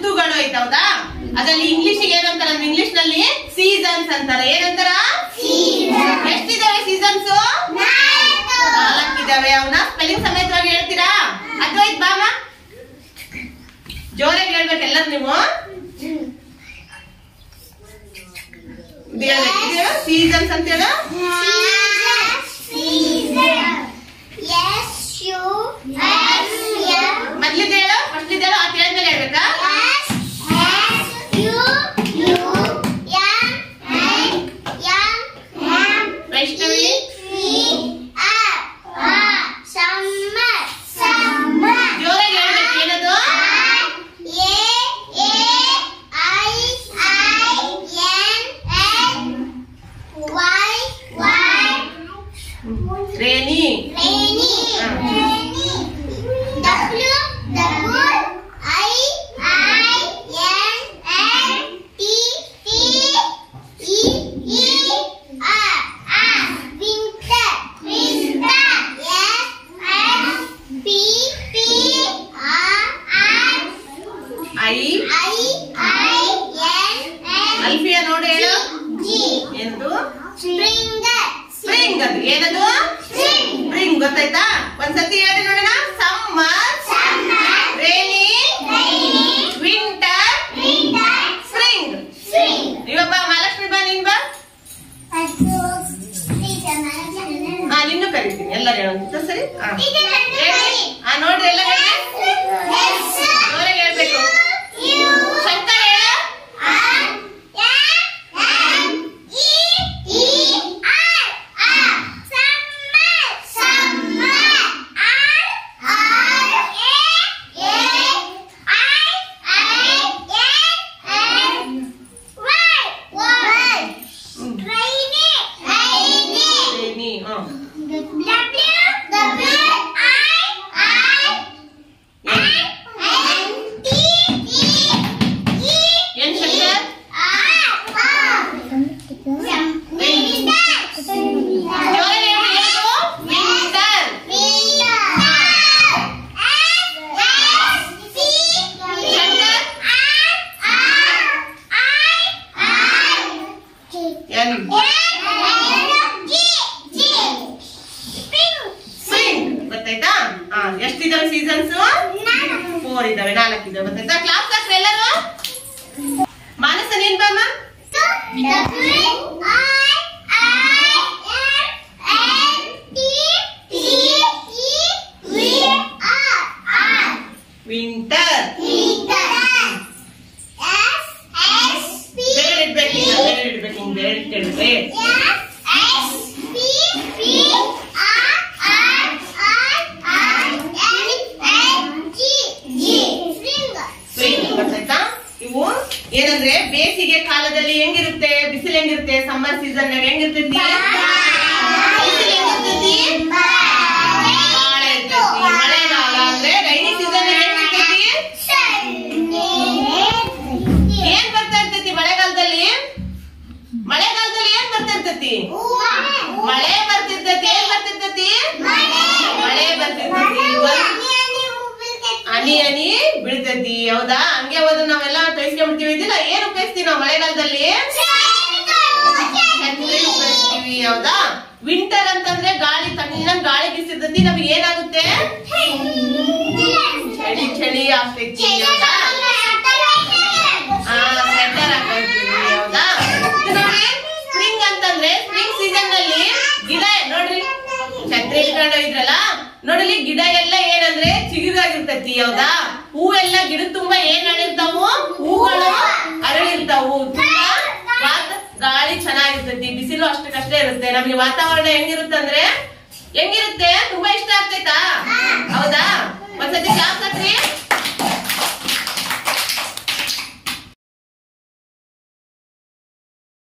ಋತುಗಳು ಐತೆ ಹೌದಾ ಅದ್ರಲ್ಲಿ ಇಂಗ್ಲಿಷ್ ಏನಂತಾರ ಇಂಗ್ಲಿಷ್ ನಲ್ಲಿ ಸೀಸನ್ಸ್ ಅಂತಾರೆ ಏನಂತಾರ ಎಷ್ಟಿದಾವೆ ಸೀಸನ್ಸ್ ನಾಲ್ಕಿದಾವೆ ಅವನ್ನ ಸ್ಪೆಲ್ಲಿಂಗ್ ಸಮೇತವಾಗಿ ಹೇಳ್ತೀರಾ ಅದ್ವೈತ್ ಬಾಮ ಜೋರಾಗಿ ಹೇಳ್ಬೇಕು ಎಲ್ಲರೂ ನೀವು ಸೀಸನ್ಸ್ ಅಂತ ಹೇಳು ಮೊದ್ಲಿದ್ದು ಹೇಳು ಫಸ್ಟ್ಲಿದ್ದು ಹೇಳು ಅದು ಹೇಳಿದ್ಮೇಲೆ ಹೇಳ್ಬೇಕಾ ವೈಷ್ಣವಿ ಜೋರಾಗಿ ಹೇಳ್ಬೇಕು ಏನದು ರೇನಿ ಐ ಅಲ್ಫಿಯಾ ನೋಡಿ ಹೇಳು ಏನದು ಸ್ಪ್ರಿಂಗ್ ಅದು ಏನದು ಸ್ಪ್ರಿಂಗ್ ಗೊತ್ತಾಯ್ತಾ ಒಂದ್ಸತಿ ಹೇಳಿ ನೋಡೋಣ ಸಮ್ಮರ್ ರೇನಿ ವಿಂಟರ್ ಸ್ಪ್ರಿಂಗ್ ಇವಬ್ಬ ಮಹಾಲಕ್ಷ್ಮಿ ಬಾ ನೀನ್ ಬಾ ಹಾ ನಿನ್ನೂ ಕರಿತೀನಿ ಎಲ್ಲರೂ ಹೇಳೋದು ಸರಿ ಹಾ ಹೇಳಿ ಹಾ ನೋಡ್ರಿ ಎಲ್ಲ ಹೇಳಿ ಜೋರಾಗಿ ಹೇಳ್ಬೇಕು ಶಂಕರ್ ಹೇಳು ಹ್ಮ್. ರೇನಿ ಹ್ಮ್ ಏನ್ ಶಂಕರ್ ಜೋರಾಗಿ ಹೇಳಿ ಏನು ವಿಂಟರ್ ಶಂಕರ್ ಎನ್ ಸ್ಪ್ರಿಂಗ್ ಗೊತ್ತಾಯ್ತಾ ಹಾ ಎಷ್ಟಿದಾವೆ ಸೀಸನ್ಸ್ ಫೋರ್ ಇದಾವೆ ನಾಲ್ಕು ಇದಾವೆ ಗೊತ್ತಾಯ್ತಾ ಕ್ಲಾಸ್ ಕ್ಲಾಸ್ ಎಲ್ಲರೂ ಮಾನಸ ನೀನ್ ಬಾಮ ವಿಂಟರ್ ಬೇರೆ ಇಡ್ಬೇಕು ಈಗ ಬೇರೆ ಇಡ್ಬೇಕು ಹಿಂಗ್ ಬೇರೆ ಇಟ್ಟಿದ್ರೆ ಸ್ಪ್ರಿಂಗ್ ಗೊತ್ತಾಯ್ತಾ ಇವು ಏನಂದ್ರೆ ಬೇಸಿಗೆ ಕಾಲದಲ್ಲಿ ಹೆಂಗಿರುತ್ತೆ ಬಿಸಿಲು ಹೆಂಗಿರುತ್ತೆ ಸಮ್ಮರ್ ಸೀಸನ್ ಹೆಂಗಿರ್ತೈತಿ ಬಿಸಿಲು ಹೆಂಗಿರ್ತೈತಿ ಮಳೆ ಇರ್ತೈತಿ ಮಳೆಗಾಲ ಅಂದ್ರೆ ರೈನಿ ಸೀಸನ್ ಹೆಂಗಿರ್ತೈತಿ ಏನ್ ಬರ್ತಾ ಇರ್ತೈತಿ ಮಳೆಗಾಲದಲ್ಲಿ ಮಳೆಗಾಲದಲ್ಲಿ ಏನ್ ಬರ್ತಾ ಇರ್ತೈತಿ ಮಳೆ ಬರ್ತಿರ್ತೈತಿ ಏನ್ ಬರ್ತಿರ್ತೈತಿ ಮಳೆ ಬರ್ತಿರ್ತೈತಿ ಒಂದ್ ಹನಿ ಹನಿ ಬೀಳ್ತೈತಿ ಹೌದಾ ಹಂಗೆ ಹೋದ್ರೆ ನಾವೆಲ್ಲ ಕಳಿಸ್ಕೊಂಡ್ಬಿಡ್ತೀವಿ ಇದಿಲ್ಲ ಏನ್ ಉಪಯೋಗಿಸ್ತೀವಿ ನಾವು ಮಳೆಗಾಲದಲ್ಲಿ ಛತ್ರಿ ಉಪಯೋಗಿಸ್ತೀವಿ ಹೌದಾ ವಿಂಟರ್ ಅಂತಂದ್ರೆ ಗಾಳಿ ತಣ್ಣಗ್ ಗಾಳಿ ಬೀಸಿರ್ತೈತಿ ನಮ್ಗೆ ಏನಾಗುತ್ತೆ ಚಳಿ ಚಳಿ ಆಗ್ತೈತಿ ಹೌದಾ ಆ ಸ್ವೆಟರ್ ಹಾಕೊಳ್ತೀವಿ ಹೌದಾ ಇದು ನೋಡಿ ಸ್ಪ್ರಿಂಗ್ ಅಂತಂದ್ರೆ ಸ್ಪ್ರಿಂಗ್ ಸೀಸನ್ ನಲ್ಲಿ ಗಿಡ ನೋಡ್ರಿ ಛತ್ರಿ ಇಟ್ಕೊಂಡು ಇದ್ರಲ್ಲ ನೋಡಲಿ ಗಿಡ ಎಲ್ಲ ಏನಂದ್ರೆ ಚಿಗುರಾಗಿರ್ತೈತಿ ಹೌದಾ ಹೂವೆಲ್ಲ ಗಿಡ ತುಂಬಾ ಏನ್ ಅಳಿರ್ತಾವು ಹೂಗಳು ಅರಳಿರ್ತಾವು ತುಂಬಾ ವಾತ- ಗಾಳಿ ಚೆನ್ನಾಗಿರ್ತೈತಿ ಬಿಸಿಲು ಅಷ್ಟಕ್ಕಷ್ಟೇ ಇರುತ್ತೆ ನಮ್ಗೆ ವಾತಾವರಣ ಹೆಂಗಿರುತ್ತೆ ಅಂದ್ರೆ ಹೆಂಗಿರುತ್ತೆ ತುಂಬಾ